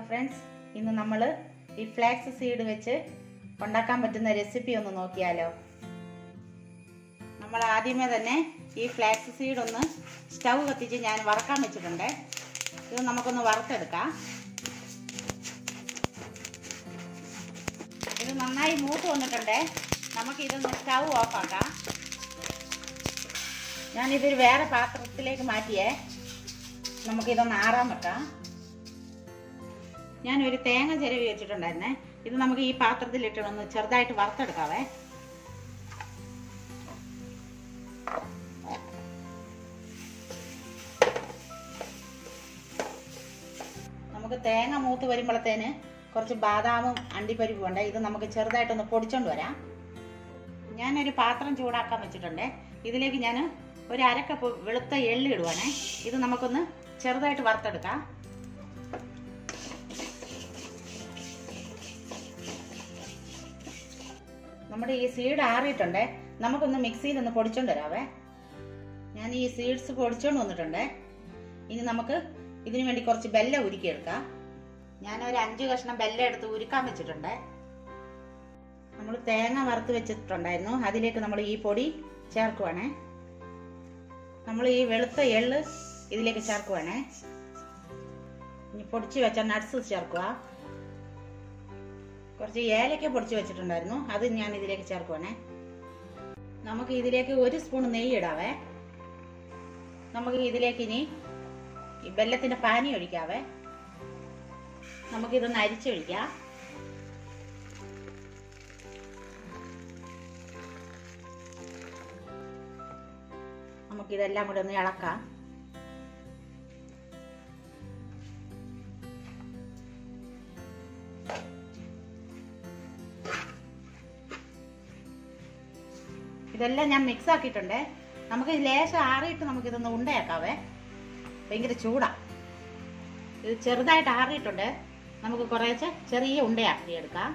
friends ഇന്ന് നമ്മൾ ഈ ഫ്ലാക്സ് സീഡ് വെച്ച് ഉണ്ടാക്കാൻ പറ്റുന്ന റെസിപ്പി ഒന്ന് നോക്കിയാലോ നമ്മൾ ആദ്യമേ തന്നെ ഈ ഫ്ലാക്സ് സീഡ് ഒന്ന് സ്റ്റൗ കത്തിച്ച് ഞാൻ വറക്കാൻ വെച്ചിട്ടുണ്ട് ഇത് നമുക്കൊന്ന് വറുത്തെടുക്കാം ഇത് നന്നായി മൂത്ത് വന്നിട്ടുണ്ട് നമുക്ക് ഇതൊന്ന് സ്റ്റൗ ഓഫാക്കാം ഞാനിതൊരു വേറെ പാത്രത്തിലേക്ക് മാറ്റിയേ നമുക്കിതൊന്ന് ആറാൻ വെക്കാം ഞാനൊരു തേങ്ങ ചിരവി വെച്ചിട്ടുണ്ടായിരുന്നേ ഇത് നമുക്ക് ഈ പാത്രത്തിലിട്ട് ഒന്ന് ചെറുതായിട്ട് വറുത്തെടുക്കാവേ നമുക്ക് തേങ്ങ മൂത്ത് വരുമ്പോഴത്തേന് കുറച്ച് ബാദാമും അണ്ടിപ്പരിപ്പും ഉണ്ട് ഇത് നമുക്ക് ചെറുതായിട്ടൊന്ന് പൊടിച്ചോണ്ട് വരാം ഞാനൊരു പാത്രം ചൂടാക്കാൻ വെച്ചിട്ടുണ്ട് ഇതിലേക്ക് ഞാൻ ഒരു അരക്കപ്പ് വെളുത്ത എള്ളി ഇടുവാണേ ഇത് നമുക്കൊന്ന് ചെറുതായിട്ട് വറുത്തെടുക്കാം നമ്മുടെ ഈ സീഡ് ആറിയിട്ടുണ്ട് നമുക്കൊന്ന് മിക്സിയിൽ ഒന്ന് പൊടിച്ചോണ്ട് വരാവേ ഞാൻ ഈ സീഡ്സ് പൊടിച്ചോണ്ട് വന്നിട്ടുണ്ട് ഇനി നമുക്ക് ഇതിനു വേണ്ടി കുറച്ച് ബെല്ലം ഉരുക്കിയെടുക്കാം ഞാൻ ഒരു അഞ്ച് കഷ്ണം ബെല്ലം എടുത്ത് ഉരുക്കാൻ വെച്ചിട്ടുണ്ട് നമ്മൾ തേങ്ങ വറുത്ത് വെച്ചിട്ടുണ്ടായിരുന്നു അതിലേക്ക് നമ്മൾ ഈ പൊടി ചേർക്കുവാണേ നമ്മൾ ഈ വെളുത്ത എള്ള് ഇതിലേക്ക് ചേർക്കുവാണേ ഇനി പൊടിച്ച് വെച്ച നട്ട്സ് ചേർക്കുക കുറച്ച് ഏലക്ക പൊടിച്ച് വെച്ചിട്ടുണ്ടായിരുന്നു അത് ഞാൻ ഇതിലേക്ക് ചേർക്കുവാണേ നമുക്ക് ഇതിലേക്ക് ഒരു സ്പൂൺ നെയ്യ് ഇടാവേ നമുക്ക് ഇതിലേക്ക് ഇനി ഈ വെല്ലത്തിന്റെ പാനി ഒഴിക്കാവേ നമുക്കിതൊന്ന് അരിച്ചൊഴിക്കാം നമുക്കിതെല്ലാം കൂടെ ഒന്ന് ഇളക്കാം ഇതെല്ലാം ഞാൻ മിക്സ് ആക്കിയിട്ടുണ്ട് നമുക്ക് ലേശം ആറിയിട്ട് നമുക്കിതൊന്ന് ഉണ്ടയാക്കാവേ ഭയങ്കര ചൂടാ ഇത് ചെറുതായിട്ട് ആറിയിട്ടുണ്ട് നമുക്ക് കുറേശ്ശെ ചെറിയ ഉണ്ടയാക്കി എടുക്കാം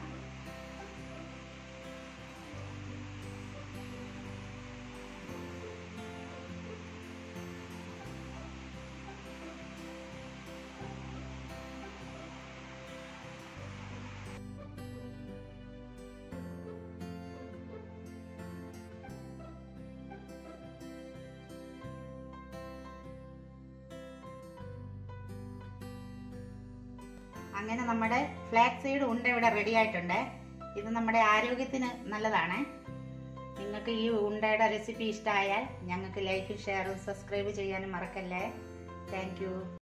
അങ്ങനെ നമ്മുടെ ഫ്ലാക്സ് സീഡ് ഉണ്ട ഇവിടെ റെഡി ആയിട്ടുണ്ട് ഇത് നമ്മുടെ ആരോഗ്യത്തിന് നല്ലതാണ് നിങ്ങൾക്ക് ഈ ഉണ്ടയുടെ റെസിപ്പി ഇഷ്ടമായാൽ ഞങ്ങൾക്ക് ലൈക്കും ഷെയറും സബ്സ്ക്രൈബ് ചെയ്യാനും മറക്കല്ലേ താങ്ക്